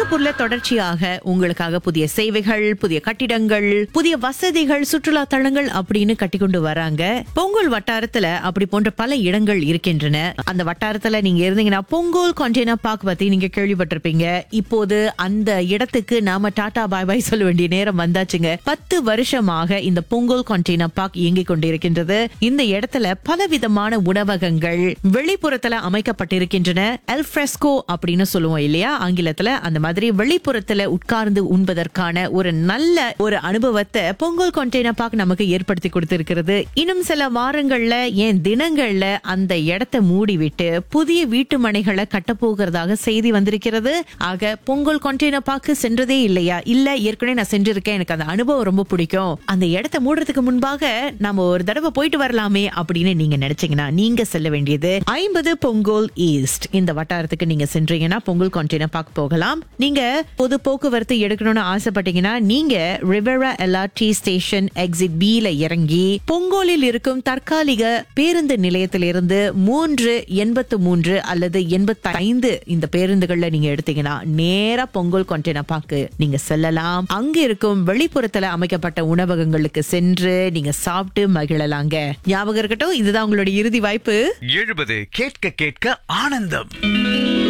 சிங்கப்பூர்ல தொடர்ச்சியாக உங்களுக்காக புதிய சேவைகள் புதிய கட்டிடங்கள் புதிய வசதிகள் சுற்றுலா தளங்கள் அப்படின்னு கட்டிக்கொண்டு வராங்க பொங்கல் வட்டாரத்துல அப்படி போன்ற பல இடங்கள் இருக்கின்றன அந்த வட்டாரத்துல நீங்க இருந்தீங்கன்னா பொங்கல் கண்டெய்னர் பார்க் பத்தி நீங்க கேள்விப்பட்டிருப்பீங்க இப்போது அந்த இடத்துக்கு நாம டாடா பாய் பாய் சொல்ல வேண்டிய நேரம் வந்தாச்சுங்க பத்து வருஷமாக இந்த பொங்கல் கண்டெய்னர் பார்க் இயங்கிக் கொண்டிருக்கின்றது இந்த இடத்துல பலவிதமான உணவகங்கள் வெளிப்புறத்துல அமைக்கப்பட்டிருக்கின்றன எல்ஃப்ரெஸ்கோ அப்படின்னு சொல்லுவோம் இல்லையா ஆங்கிலத்துல அந்த மாதிரி வெளிப்புறத்துல உட்கார்ந்து உண்பதற்கான ஒரு நல்ல ஒரு அனுபவத்தை பொங்கல் கண்டெய்னர் பார்க் நமக்கு ஏற்படுத்தி கொடுத்திருக்கிறது இன்னும் சில வாரங்கள்ல ஏன் தினங்கள்ல அந்த இடத்தை மூடிவிட்டு புதிய வீட்டு மனைகளை கட்டப்போகிறதாக செய்தி வந்திருக்கிறது ஆக பொங்கல் கண்டெய்னர் பார்க் சென்றதே இல்லையா இல்ல ஏற்கனவே நான் சென்றிருக்கேன் எனக்கு அந்த அனுபவம் ரொம்ப பிடிக்கும் அந்த இடத்தை மூடுறதுக்கு முன்பாக நாம ஒரு தடவை போயிட்டு வரலாமே அப்படின்னு நீங்க நினைச்சீங்கன்னா நீங்க செல்ல வேண்டியது ஐம்பது பொங்கல் ஈஸ்ட் இந்த வட்டாரத்துக்கு நீங்க சென்றீங்கன்னா பொங்கல் கண்டெய்னர் பார்க்க போகலாம் நீங்க பொது போக்குவரத்து எடுக்கணும்னு ஆசைப்பட்டீங்கன்னா நீங்க Riviera LRT station exit B ல இறங்கி பொங்கோலில் இருக்கும் தற்காலிக பேருந்து நிலையத்திலிருந்து மூன்று எண்பத்து மூன்று அல்லது எண்பத்தி ஐந்து இந்த பேருந்துகள்ல நீங்க எடுத்தீங்கன்னா நேரா பொங்கல் கண்டெய்னர் பார்க்க நீங்க செல்லலாம் அங்க இருக்கும் வெளிப்புறத்துல அமைக்கப்பட்ட உணவகங்களுக்கு சென்று நீங்க சாப்பிட்டு மகிழலாங்க ஞாபகம் இருக்கட்டும் இதுதான் உங்களுடைய இறுதி வாய்ப்பு எழுபது கேட்க கேட்க ஆனந்தம்